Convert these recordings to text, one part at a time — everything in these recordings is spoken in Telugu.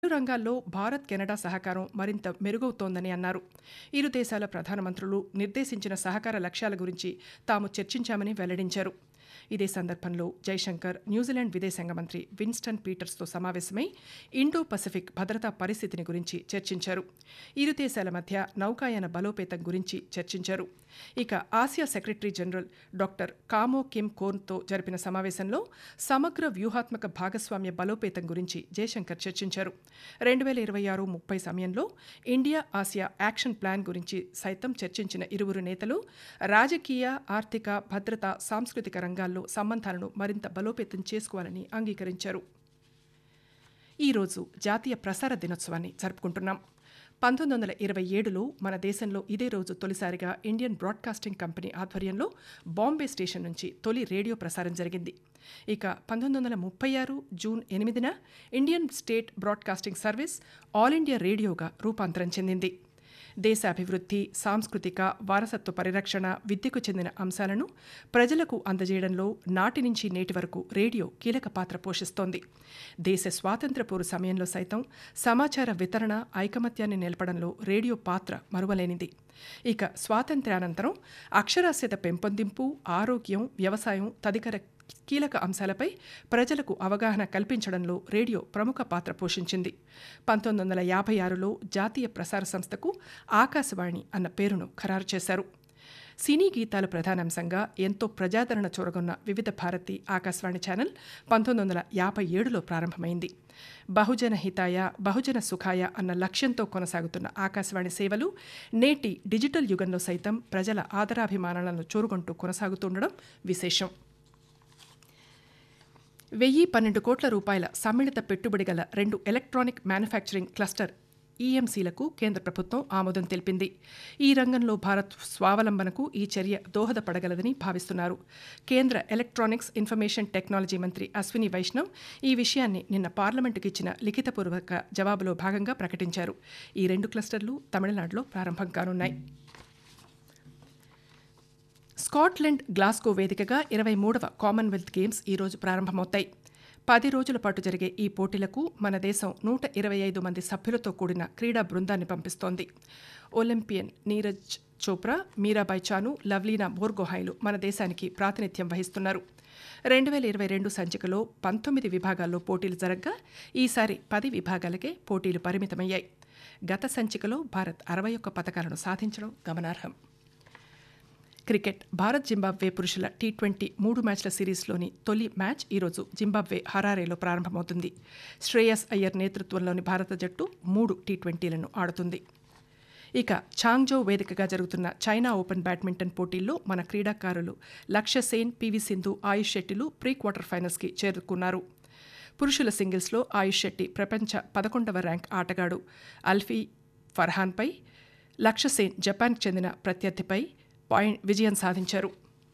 పలు రంగాల్లో భారత్ కెనడా సహకారం మరింత మెరుగవుతోందని అన్నారు ఇరు దేశాల ప్రధానమంత్రులు నిర్దేశించిన సహకార లక్ష్యాల గురించి తాము చర్చించామని వెల్లడించారు ఇదే సందర్భంలో జైశంకర్ న్యూజిలాండ్ విదేశాంగ మంత్రి విన్స్టన్ పీటర్స్తో సమావేశమై ఇండో పసిఫిక్ భద్రతా పరిస్థితిని గురించి చర్చించారు ఇరు దేశాల మధ్య నౌకాయాన బలోపేతం గురించి చర్చించారు ఇక ఆసియా సెక్రటరీ జనరల్ డాక్టర్ కామో కిమ్ కోర్న్తో జరిపిన సమావేశంలో సమగ్ర వ్యూహాత్మక భాగస్వామ్య బలోపేతం గురించి జయశంకర్ చర్చించారు రెండు వేల ఇరవై ఆరు ముప్పై సమయంలో ఇండియా ఆసియా యాక్షన్ ప్లాన్ గురించి సైతం చర్చించిన ఇరువురు నేతలు రాజకీయ ఆర్థిక భద్రత సాంస్కృతిక రంగాల్లో సంబంధాలను మరింత బలోపేతం చేసుకోవాలని అంగీకరించారు ఈరోజు జాతీయ ప్రసార దినోత్సవాన్ని జరుపుకుంటున్నాం పంతొమ్మిది వందల ఇరవై ఏడులో మన దేశంలో ఇదే రోజు తొలిసారిగా ఇండియన్ బ్రాడ్కాస్టింగ్ కంపెనీ ఆధ్వర్యంలో బాంబే స్టేషన్ నుంచి తొలి రేడియో ప్రసారం జరిగింది ఇక పంతొమ్మిది వందల ముప్పై ఆరు జూన్ ఎనిమిదిన Indian State Broadcasting Service All India రేడియోగా రూపాంతరం చెందింది దేశ అభివృద్ధి సాంస్కృతిక వారసత్వ పరిరక్షణ విద్యకు చెందిన అంశాలను ప్రజలకు అందజేయడంలో నాటి నుంచి నేటి వరకు రేడియో కీలక పాత్ర పోషిస్తోంది దేశ స్వాతంత్ర పోరు సమయంలో సైతం సమాచార వితరణ ఐకమత్యాన్ని నిలపడంలో రేడియో పాత్ర మరువలేనిది ఇక స్వాతంత్ర్యానంతరం అక్షరాస్యత పెంపొందింపు ఆరోగ్యం వ్యవసాయం తదితర కీలక అంశాలపై ప్రజలకు అవగాహన కల్పించడంలో రేడియో ప్రముఖ పాత్ర పోషించింది పంతొమ్మిది వందల యాభై ఆరులో జాతీయ ప్రసార సంస్థకు ఆకాశవాణి అన్న పేరును ఖరారు చేశారు సినీ గీతాల ప్రధానాంశంగా ఎంతో ప్రజాదరణ చూరగొన్న వివిధ భారతి ఆకాశవాణి ఛానల్ పంతొమ్మిది వందల యాభై ఏడులో ప్రారంభమైంది బహుజన హితాయ బహుజన సుఖాయ అన్న లక్ష్యంతో కొనసాగుతున్న ఆకాశవాణి సేవలు నేటి డిజిటల్ యుగంలో సైతం ప్రజల ఆదరాభిమానాలను చూరుగొంటూ కొనసాగుతుండడం విశేషం వెయ్యి పన్నెండు కోట్ల రూపాయల సమ్మిళిత పెట్టుబడి గల రెండు ఎలక్ట్రానిక్ మ్యానుఫ్యాక్చరింగ్ క్లస్టర్ ఈఎంసీలకు కేంద్ర ప్రభుత్వం ఆమోదం తెలిపింది ఈ రంగంలో భారత్ స్వావలంబనకు ఈ చర్య దోహదపడగలదని భావిస్తున్నారు కేంద్ర ఎలక్ట్రానిక్స్ ఇన్ఫర్మేషన్ టెక్నాలజీ మంత్రి అశ్విని వైష్ణవ్ ఈ విషయాన్ని నిన్న పార్లమెంటుకు ఇచ్చిన లిఖితపూర్వక జవాబులో భాగంగా ప్రకటించారు ఈ రెండు క్లస్టర్లు తమిళనాడులో ప్రారంభం కానున్నాయి స్కాట్లాండ్ గ్లాస్గో వేదికగా ఇరవై మూడవ కామన్వెల్త్ గేమ్స్ ఈరోజు ప్రారంభమవుతాయి పది రోజుల పాటు జరిగే ఈ పోటీలకు మన దేశం నూట ఇరవై ఐదు మంది సభ్యులతో కూడిన క్రీడా బృందాన్ని పంపిస్తోంది ఒలింపియన్ నీరజ్ చోప్రా మీరాబాయ్ చాను లవ్లీనా బోర్గోహాయ్లు మన దేశానికి ప్రాతినిధ్యం వహిస్తున్నారు రెండు వేల ఇరవై రెండు సంచికలో పంతొమ్మిది విభాగాల్లో పోటీలు జరగగా ఈసారి పది విభాగాలకే పోటీలు పరిమితమయ్యాయి గత సంచికలో భారత్ అరవై ఒక్క పథకాలను సాధించడం గమనార్హం క్రికెట్ భారత్ జింబాబ్వే పురుషుల టీ ట్వంటీ మూడు మ్యాచ్ల సిరీస్లోని తొలి మ్యాచ్ ఈరోజు జింబాబ్వే హరారేలో ప్రారంభమవుతుంది శ్రేయస్ అయ్యర్ నేతృత్వంలోని భారత జట్టు మూడు టీ ట్వంటీలను ఆడుతుంది ఇక ఛాంగ్జో వేదికగా జరుగుతున్న చైనా ఓపెన్ బ్యాడ్మింటన్ పోటీల్లో మన క్రీడాకారులు లక్ష్య సేన్ పివి సింధు ఆయుష్ శెట్టిలు ప్రీ క్వార్టర్ ఫైనల్స్కి చేరుకున్నారు పురుషుల సింగిల్స్లో ఆయుష్ శెట్టి ప్రపంచ పదకొండవ ర్యాంక్ ఆటగాడు అల్ఫీ ఫర్హాన్పై లక్ష్య సేన్ జపాన్కు చెందిన ప్రత్యర్థిపై పాయింట్ విజయం సాధించారు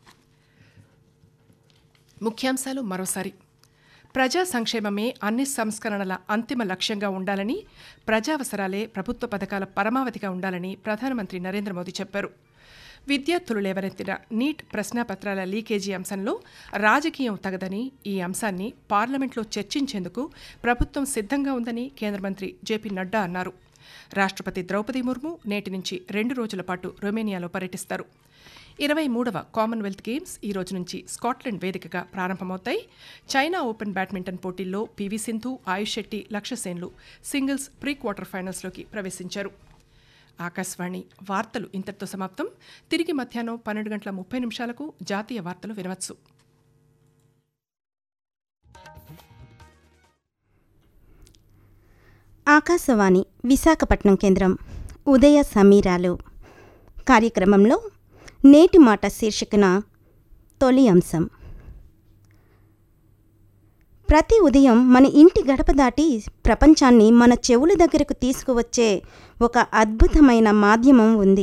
ముఖ్యాంశాలు మరోసారి ప్రజా సంక్షేమమే అన్ని సంస్కరణల అంతిమ లక్ష్యంగా ఉండాలని ప్రజావసరాలే ప్రభుత్వ పథకాల పరమావధిగా ఉండాలని ప్రధానమంత్రి నరేంద్ర మోదీ చెప్పారు విద్యార్థులు లేవనెత్తిన నీట్ ప్రశ్నాపత్రాల లీకేజీ అంశంలో రాజకీయం తగదని ఈ అంశాన్ని పార్లమెంట్లో చర్చించేందుకు ప్రభుత్వం సిద్ధంగా ఉందని కేంద్ర మంత్రి జేపీ నడ్డా అన్నారు రాష్ట్రపతి ద్రౌపది ముర్ము నేటి నుంచి రెండు రోజుల పాటు రొమేనియాలో పర్యటిస్తారు ఇరవై మూడవ కామన్వెల్త్ గేమ్స్ ఈ రోజు నుంచి స్కాట్లాండ్ వేదికగా ప్రారంభమవుతాయి చైనా ఓపెన్ బ్యాడ్మింటన్ పోటీల్లో పివి సింధు ఆయుష్ శెట్టి లక్ష్యసేన్లు సింగిల్స్ ప్రీ క్వార్టర్ ఫైనల్స్లోకి ప్రవేశించారు ఆకాశవాణి వార్తలు ఇంతటితో సమాప్తం తిరిగి మధ్యాహ్నం పన్నెండు గంటల ముప్పై నిమిషాలకు జాతీయ వార్తలు వినవచ్చు ఆకాశవాణి విశాఖపట్నం కేంద్రం ఉదయ సమీరాలు కార్యక్రమంలో నేటి మాట శీర్షికన తొలి అంశం ప్రతి ఉదయం మన ఇంటి గడప దాటి ప్రపంచాన్ని మన చెవుల దగ్గరకు తీసుకువచ్చే ఒక అద్భుతమైన మాధ్యమం ఉంది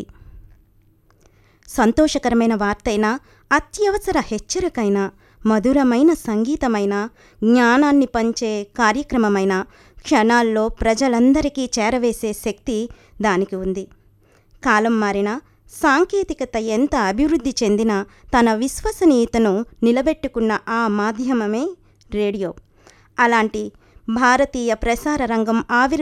సంతోషకరమైన వార్తైనా అత్యవసర హెచ్చరికైన మధురమైన సంగీతమైన జ్ఞానాన్ని పంచే కార్యక్రమమైన క్షణాల్లో ప్రజలందరికీ చేరవేసే శక్తి దానికి ఉంది కాలం మారిన సాంకేతికత ఎంత అభివృద్ధి చెందినా తన విశ్వసనీయతను నిలబెట్టుకున్న ఆ మాధ్యమమే రేడియో అలాంటి భారతీయ ప్రసార రంగం ఆవిర్